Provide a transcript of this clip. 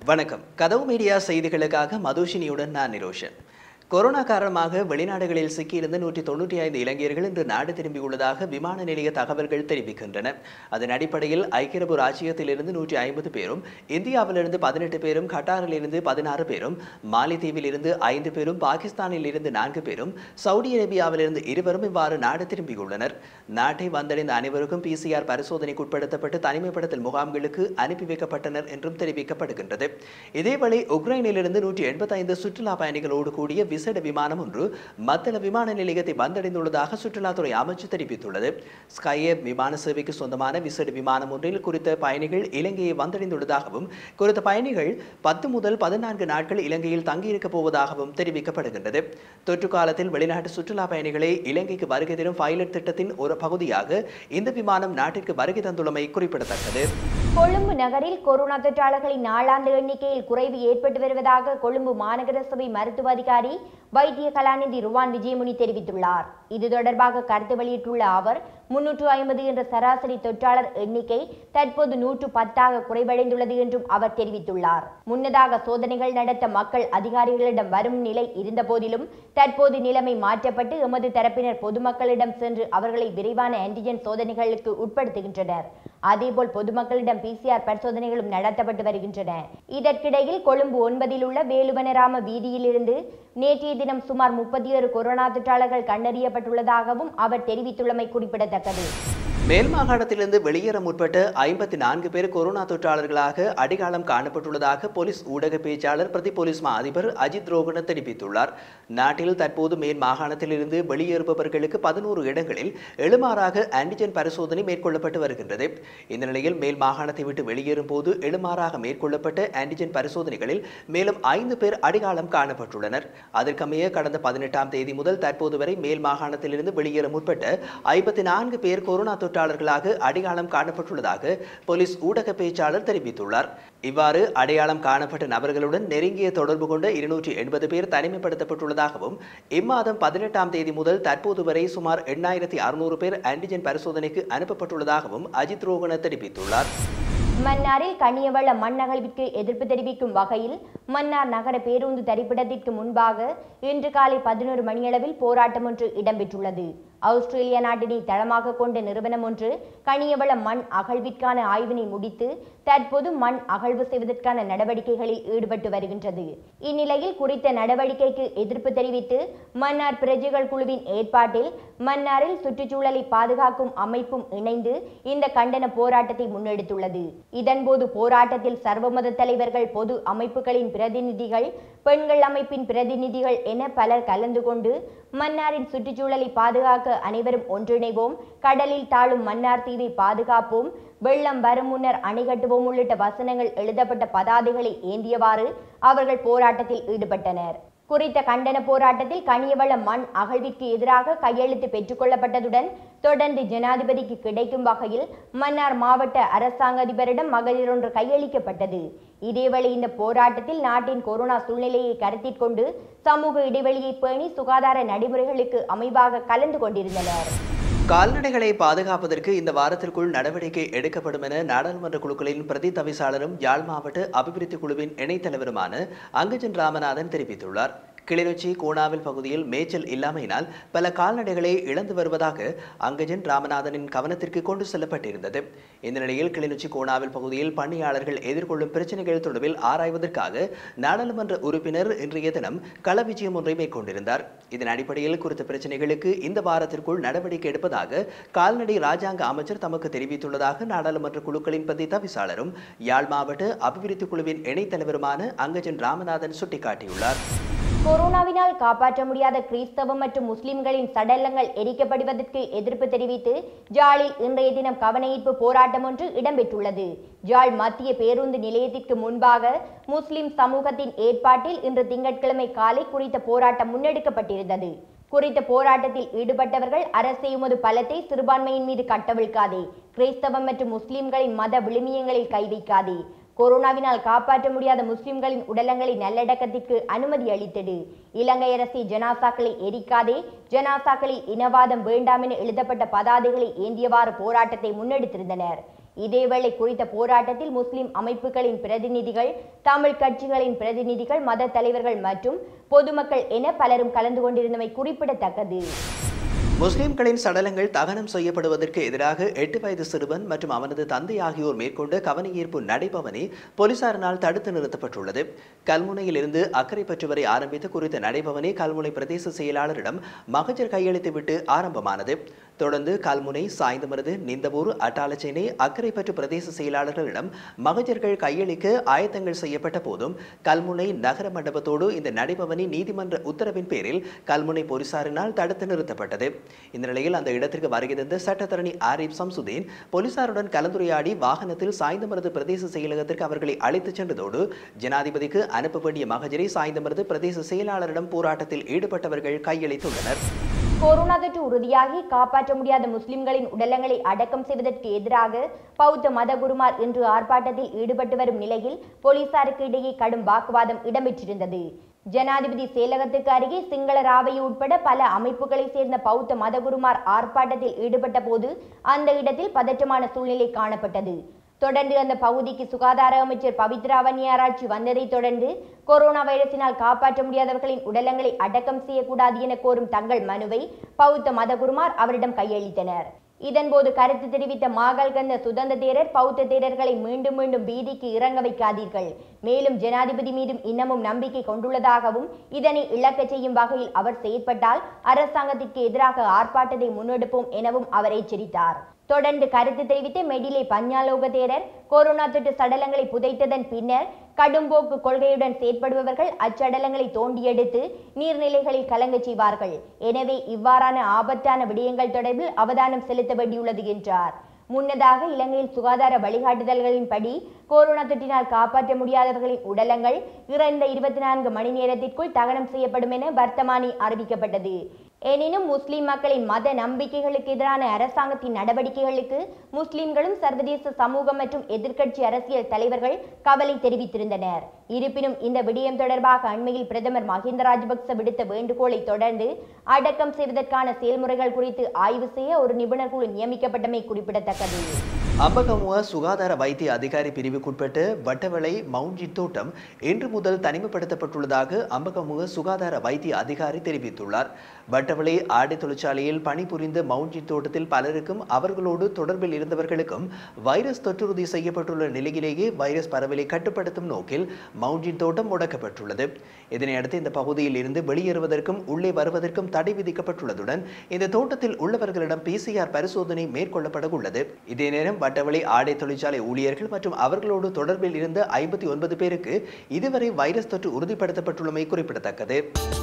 வணக்கம் கதவு மீடியா செய்திகளுக்காக மதுஷினியுடன் நான் நிரோஷன் கொரோனா காரணமாக வெளிநாடுகளில் சிக்கியிருந்த நூற்றி தொண்ணூற்றி ஐந்து இளைஞர்கள் இன்று நாடு திரும்பியுள்ளதாக விமான நிலைய தகவல்கள் தெரிவிக்கின்றன அதன் அடிப்படையில் ஐக்கிய அரபு ராச்சியத்திலிருந்து நூற்றி ஐம்பது பேரும் இந்தியாவிலிருந்து பதினெட்டு பேரும் கட்டாரிலிருந்து பதினாறு பேரும் மாலித்தீவில் இருந்து ஐந்து பேரும் பாகிஸ்தானில் இருந்து நான்கு பேரும் சவுதி அரேபியாவிலிருந்து இருவரும் இவ்வாறு நாடு திரும்பியுள்ளனர் நாட்டை வந்தடைந்த அனைவருக்கும் பிசிஆர் பரிசோதனைக்கு உட்படுத்தப்பட்டு தனிமைப்படுத்தல் முகாம்களுக்கு அனுப்பி வைக்கப்பட்டனர் என்றும் தெரிவிக்கப்படுகின்றது இதேவேளை உக்ரைனிலிருந்து நூற்றி எண்பத்தைந்து சுற்றுலா பயணிகளோடு கூடிய விசேட விமானம் ஒன்று மத்தள விமான நிலையத்தை வந்தடைந்துள்ளதாக சுற்றுலாத்துறை அமைச்சு தெரிவித்துள்ளது ஸ்கைஏப் விமான சேவைக்கு சொந்தமான விசேட விமானம் ஒன்றில் குறித்த பயணிகள் இலங்கையை வந்தடைந்துள்ளதாகவும் குறித்த பயணிகள் பத்து முதல் பதினான்கு நாட்கள் இலங்கையில் தங்கியிருக்கப் போவதாகவும் தெரிவிக்கப்படுகின்றது தொற்று காலத்தில் வெளிநாட்டு சுற்றுலா பயணிகளை இலங்கைக்கு வருகை தரும் பைலட் திட்டத்தின் ஒரு பகுதியாக இந்த விமானம் நாட்டிற்கு வருகை தந்துள்ளமை குறிப்பிடத்தக்கது கொழும்பு நகரில் கொரோனா தொற்றாளர்களின் நாளாண்டு எண்ணிக்கையில் குறைவு ஏற்பட்டு வருவதாக கொழும்பு மாநகர சபை மருத்துவ அதிகாரி வைத்திய கலாநிதி ருவான் விஜயமுனி தெரிவித்துள்ளார் இது தொடர்பாக கருத்து வெளியிட்டுள்ள அவர் முன்னூற்று ஐம்பது என்ற சராசரி தொற்றாளர் எண்ணிக்கை தற்போது நூற்று பத்தாக குறைவடைந்துள்ளது என்றும் அவர் தெரிவித்துள்ளார் முன்னதாக சோதனைகள் நடத்த மக்கள் அதிகாரிகளிடம் வரும் நிலை இருந்த போதிலும் தற்போது நிலைமை மாற்றப்பட்டு எமது தரப்பினர் பொதுமக்களிடம் சென்று அவர்களை விரைவான ஆன்டிஜென் சோதனைகளுக்கு உட்படுத்துகின்றனர் அதேபோல் பொதுமக்களிடம் பிசிஆர் பரிசோதனைகளும் நடத்தப்பட்டு வருகின்றன இதற்கிடையில் கொழும்பு ஒன்பதில் உள்ள வேலுவனராம வீதியிலிருந்து நேற்றைய தினம் சுமார் முப்பத்தி ஏழு கொரோனா தொற்றாளர்கள் கண்டறியப்பட்டுள்ளதாகவும் அவர் தெரிவித்துள்ளமை குறிப்பிடத்தக்கது மேல் மாகாணத்திலிருந்து வெளியேற முற்பட்ட ஐம்பத்தி நான்கு பேர் கொரோனா தொற்றாளர்களாக அடையாளம் காணப்பட்டுள்ளதாக போலீஸ் ஊடக பேச்சாளர் பிரதி போலீஸ் மா அதிபர் அஜித் ரோகன தெரிவித்துள்ளார் நாட்டில் தற்போது மேல் மாகாணத்திலிருந்து வெளியேறுபவர்களுக்கு பதினோரு இடங்களில் எழுமாறாக ஆன்டிஜென் பரிசோதனை மேற்கொள்ளப்பட்டு வருகின்றது இந்த நிலையில் மேல் மாகாணத்தை விட்டு வெளியேறும் போது எழுமாறாக மேற்கொள்ளப்பட்ட ஆன்டிஜென் பரிசோதனைகளில் மேலும் ஐந்து பேர் அடையாளம் காணப்பட்டுள்ளனர் அதற்கமைய கடந்த பதினெட்டாம் தேதி முதல் தற்போது வரை மேல் மாகாணத்திலிருந்து வெளியேற முற்பட்ட ஐம்பத்தி நான்கு பேர் கொரோனா தொற்றாளர்களாக அடையாளம் காணப்பட்டுள்ளதாக போலீஸ் ஊடக பேச்சாளர் தெரிவித்துள்ளார் இவ்வாறு அடையாளம் காணப்பட்ட நபர்களுடன் நெருங்கிய தொடர்பு கொண்ட இருநூற்றி எண்பது பேர் தனிமைப்படுத்தப்பட்டுள்ளதாகவும் இம்மாதம் பதினெட்டாம் தேதி முதல் தற்போது வரை சுமார் எண்ணாயிரத்தி அறுநூறு பேர் ஆன்டிஜென் பரிசோதனைக்கு அனுப்பப்பட்டுள்ளதாகவும் அஜித் ரோகன தெரிவித்துள்ளார் மன்னாரில் கனியவள மண் அகழ்விற்கு எதிர்ப்பு தெரிவிக்கும் வகையில் மன்னார் நகர பேருந்து தரிப்பிடத்திற்கு முன்பாக இன்று காலை பதினோரு மணியளவில் போராட்டம் ஒன்று இடம்பெற்றுள்ளது ஆஸ்திரேலியா நாட்டினை தளமாக கொண்ட நிறுவனம் ஒன்று கனியவள மண் அகழ்விற்கான ஆய்வினை முடித்து தற்போது மண் அகழ்வு செய்வதற்கான நடவடிக்கைகளில் ஈடுபட்டு வருகின்றது இந்நிலையில் குறித்த நடவடிக்கைக்கு எதிர்ப்பு தெரிவித்து மன்னார் பிரஜைகள் குழுவின் ஏற்பாட்டில் மன்னாரில் சுற்றுச்சூழலை பாதுகாக்கும் அமைப்பும் இணைந்து இந்த கண்டன போராட்டத்தை முன்னெடுத்துள்ளது இதன்போது போராட்டத்தில் சர்வமத தலைவர்கள் பொது அமைப்புகளின் பிரதிநிதிகள் பெண்கள் அமைப்பின் பிரதிநிதிகள் என பலர் கலந்து கொண்டு மன்னாரின் சுற்றுச்சூழலை பாதுகாக்க அனைவரும் ஒன்றிணைவோம் கடலில் தாழும் மன்னார் தீவை பாதுகாப்போம் வெள்ளம் வரும் முன்னர் அணை கட்டுவோம் உள்ளிட்ட வசனங்கள் எழுதப்பட்ட பதாதைகளை ஏந்தியவாறு அவர்கள் போராட்டத்தில் ஈடுபட்டனர் குறித்த கண்டன போராட்டத்தில் கனியவள மண் அகழ்விற்கு எதிராக கையெழுத்து பெற்றுக்கொள்ளப்பட்டதுடன் தொடர்ந்து ஜனாதிபதிக்கு கிடைக்கும் வகையில் மன்னார் மாவட்ட அரசாங்க அதிபரிடம் மகளிர் ஒன்று கையளிக்கப்பட்டது இதேவேளை இந்த போராட்டத்தில் நாட்டின் கொரோனா சூழ்நிலையை கருத்தில் கொண்டு சமூக இடைவெளியை பேணி சுகாதார நடைமுறைகளுக்கு அமைவாக கலந்து கொண்டிருந்தனர் கால்நடைகளை பாதுகாப்பதற்கு இந்த வாரத்திற்குள் நடவடிக்கை எடுக்கப்படும் என நாடாளுமன்ற குழுக்களின் பிரதி தவிசாளரும் யாழ் மாவட்ட அபிவிருத்தி குழுவின் இணைத் தலைவருமான அங்கஜன் ராமநாதன் தெரிவித்துள்ளார் கிளிநொச்சி கோணாவில் பகுதியில் மேய்ச்சல் இல்லாமையினால் பல கால்நடைகளை இழந்து வருவதாக அங்கஜன் ராமநாதனின் கவனத்திற்கு கொண்டு செல்லப்பட்டிருந்தது இந்த நிலையில் கிளிநொச்சி கோணாவில் பகுதியில் பணியாளர்கள் எதிர்கொள்ளும் பிரச்சனைகள் தொடர்பில் ஆராய்வதற்காக நாடாளுமன்ற உறுப்பினர் இன்றைய தினம் கள விஜயம் ஒன்றை மேற்கொண்டிருந்தார் இதன் அடிப்படையில் குறித்த பிரச்சனைகளுக்கு இந்த வாரத்திற்குள் நடவடிக்கை எடுப்பதாக கால்நடை ராஜாங்க அமைச்சர் தமக்கு தெரிவித்துள்ளதாக நாடாளுமன்ற குழுக்களின் பிரதி தவிசாளரும் யாழ் மாவட்ட அபிவிருத்தி குழுவின் இணைத் தலைவருமான அங்கஜன் ராமநாதன் சுட்டிக்காட்டியுள்ளார் கொரோனாவினால் காப்பாற்ற முடியாத கிறிஸ்தவ மற்றும் முஸ்லிம்களின் சடலங்கள் எரிக்கப்படுவதற்கு எதிர்ப்பு தெரிவித்து ஜாலில் இன்றைய தினம் கவனஈர்ப்பு போராட்டம் ஒன்று இடம்பெற்றுள்ளது ஜாழ் மத்திய பேருந்து நிலையத்திற்கு முன்பாக முஸ்லிம் சமூகத்தின் ஏற்பாட்டில் இன்று திங்கட்கிழமை காலை குறித்த போராட்டம் முன்னெடுக்கப்பட்டிருந்தது குறித்த போராட்டத்தில் ஈடுபட்டவர்கள் அரசை உமது பலத்தை சிறுபான்மையின் மீது கட்டவிழ்க்காதே கிறிஸ்தவம் மற்றும் முஸ்லிம்களின் மத விழுமியங்களில் கை வைக்காதே கொரோனாவினால் காப்பாற்ற முடியாத முஸ்லிம்களின் உடலங்களை நல்லடக்கத்திற்கு அனுமதி அளித்தது இலங்கை அரசை ஜனாசாக்களை எரிக்காதே ஜனாசாக்களில் இனவாதம் வேண்டாம் என எழுதப்பட்ட பதாதைகளை ஏந்தியவாறு போராட்டத்தை முன்னெடுத்திருந்தனர் இதேவேளை குறித்த போராட்டத்தில் முஸ்லிம் அமைப்புகளின் பிரதிநிதிகள் தமிழ் கட்சிகளின் பிரதிநிதிகள் மத தலைவர்கள் மற்றும் பொதுமக்கள் என பலரும் கலந்து கொண்டிருந்தமை குறிப்பிடத்தக்கது முஸ்லிம்களின் சடலங்கள் தகனம் செய்யப்படுவதற்கு எதிராக எட்டு வயது சிறுவன் மற்றும் அவனது தந்தை ஆகியோர் மேற்கொண்ட கவனஈர்ப்பு நடைபவனி போலீசாரினால் தடுத்து நிறுத்தப்பட்டுள்ளது கல்முனையில் இருந்து அக்கரைப்பற்று வரை ஆரம்பித்த குறித்த நடைபவனி கல்முனை பிரதேச செயலாளரிடம் மகஜர் கையளித்துவிட்டு ஆரம்பமானது தொடர்ந்து கல்முனை சாய்ந்தமருது நிந்தவூர் அட்டாளச்சேனை அக்கரைப்பற்று பிரதேச செயலாளர்களிடம் மகஜர்கள் கையளிக்க ஆயத்தங்கள் செய்யப்பட்ட போதும் கல்முனை நகர மண்டபத்தோடு இந்த நடைபவனி நீதிமன்ற உத்தரவின் பேரில் கல்முனை போலீசாரினால் தடுத்து நிறுத்தப்பட்டது இந்த நிலையில் அந்த இடத்திற்கு வருகை தந்த சட்டத்தரணி ஆரிப் சம்சுதீன் போலீசாருடன் கலந்துரையாடி வாகனத்தில் சாய்ந்தமருது பிரதேச செயலகத்திற்கு அவர்களை அழைத்துச் சென்றதோடு ஜனாதிபதிக்கு அனுப்ப வேண்டிய மகஜரை சாய்ந்தமருது பிரதேச செயலாளரிடம் போராட்டத்தில் ஈடுபட்டவர்கள் கையளித்துள்ளனர் கொரோனா தொற்று உறுதியாகி காப்பாற்ற முடியாத முஸ்லிம்களின் உடலங்களை அடக்கம் செய்வதற்கு எதிராக பௌத்த மதகுருமார் இன்று ஆர்ப்பாட்டத்தில் ஈடுபட்டு வரும் நிலையில் போலீசாருக்கு இடையே கடும் வாக்குவாதம் இடம்பெற்றிருந்தது ஜனாதிபதி செயலகத்துக்கு அருகே சிங்கள ராவை உட்பட பல அமைப்புகளைச் சேர்ந்த பௌத்த மதகுருமார் ஆர்ப்பாட்டத்தில் ஈடுபட்ட போது அந்த இடத்தில் பதற்றமான சூழ்நிலை காணப்பட்டது தொடர்ந்து அந்த பகுதிக்கு சுகாதார அமைச்சர் பவித்ரா வன்னியாராட்சி வந்ததைத் தொடர்ந்து கொரோனா வைரஸினால் காப்பாற்ற முடியாதவர்களின் உடலங்களை அடக்கம் செய்யக்கூடாது என கோரும் தங்கள் மனுவை பௌத்த மதகுருமார் அவரிடம் கையளித்தனர் இதன்போது கருத்து தெரிவித்த மாகல்கந்த சுதந்திர தேரர் பௌத்த தேரர்களை மீண்டும் மீண்டும் வீதிக்கு இறங்க வைக்காதீர்கள் மேலும் ஜனாதிபதி மீதும் இன்னமும் நம்பிக்கை கொண்டுள்ளதாகவும் இதனை இழக்கச் செய்யும் வகையில் அவர் செயற்பட்டால் அரசாங்கத்திற்கு எதிராக ஆர்ப்பாட்டத்தை முன்னெடுப்போம் எனவும் அவர் எச்சரித்தார் தொடர்ந்து கருத்து தெரிவித்த மெடிலே பஞ்ஞாலோக தேரர் கொரோனா தொற்று சடலங்களை புதைத்ததன் பின்னர் கடும்போக்கு கொள்கையுடன் செயற்படுபவர்கள் அச்சடலங்களை தோண்டியெடுத்து நீர்நிலைகளில் கலங்கச் செய்வார்கள் எனவே இவ்வாறான ஆபத்தான விடயங்கள் தொடர்பில் அவதானம் செலுத்த வேண்டியுள்ளது என்றார் முன்னதாக இலங்கையில் சுகாதார வழிகாட்டுதல்களின்படி கொரோனா தொற்றினால் காப்பாற்ற முடியாதவர்களின் உடலங்கள் இறந்த இருபத்தி நான்கு மணி நேரத்திற்குள் தகனம் செய்யப்படும் என வர்த்தமானி அறிவிக்கப்பட்டது எனினும் முஸ்லிம் மக்களின் மத நம்பிக்கைகளுக்கு எதிரான அரசாங்கத்தின் நடவடிக்கைகளுக்கு முஸ்லிம்களும் சர்வதேச சமூகம் மற்றும் எதிர்க்கட்சி அரசியல் தலைவர்கள் கவலை தெரிவித்திருந்தனர் இருப்பினும் இந்த விடயம் தொடர்பாக அண்மையில் பிரதமர் மஹிந்த ராஜபக்ச விடுத்த வேண்டுகோளை தொடர்ந்து அடக்கம் செய்வதற்கான செயல்முறைகள் குறித்து ஆய்வு செய்ய ஒரு நிபுணர் குழு நியமிக்கப்பட்டமை குறிப்பிடத்தக்கது அம்பகமுக சுகாதார வைத்திய அதிகாரி பிரிவுக்குட்பட்ட வட்டவளை மவுஞ்சி தோட்டம் இன்று முதல் தனிமைப்படுத்தப்பட்டுள்ளதாக அம்பகமுக சுகாதார வைத்திய அதிகாரி தெரிவித்துள்ளார் வட்டவளை ஆடை தொழிற்சாலையில் பணிபுரிந்த மவுஞ்சி தோட்டத்தில் பலருக்கும் அவர்களோடு தொடர்பில் இருந்தவர்களுக்கும் வைரஸ் தொற்றுறுதி செய்யப்பட்டுள்ள நிலையிலேயே வைரஸ் பரவலை கட்டுப்படுத்தும் நோக்கில் மவுஞ்சின் தோட்டம் முடக்கப்பட்டுள்ளது இதனையடுத்து இந்த பகுதியில் இருந்து வெளியேறுவதற்கும் உள்ளே வருவதற்கும் தடை விதிக்கப்பட்டுள்ளதுடன் இந்த தோட்டத்தில் உள்ளவர்களிடம் பிசிஆர் பரிசோதனை மேற்கொள்ளப்பட உள்ளது இதே நேரம் வட்டவளை ஆடை தொழிற்சாலை ஊழியர்கள் மற்றும் அவர்களோடு தொடர்பில் இருந்த ஐம்பத்தி ஒன்பது பேருக்கு இதுவரை வைரஸ் தொற்று உறுதிப்படுத்தப்பட்டுள்ளமை குறிப்பிடத்தக்கது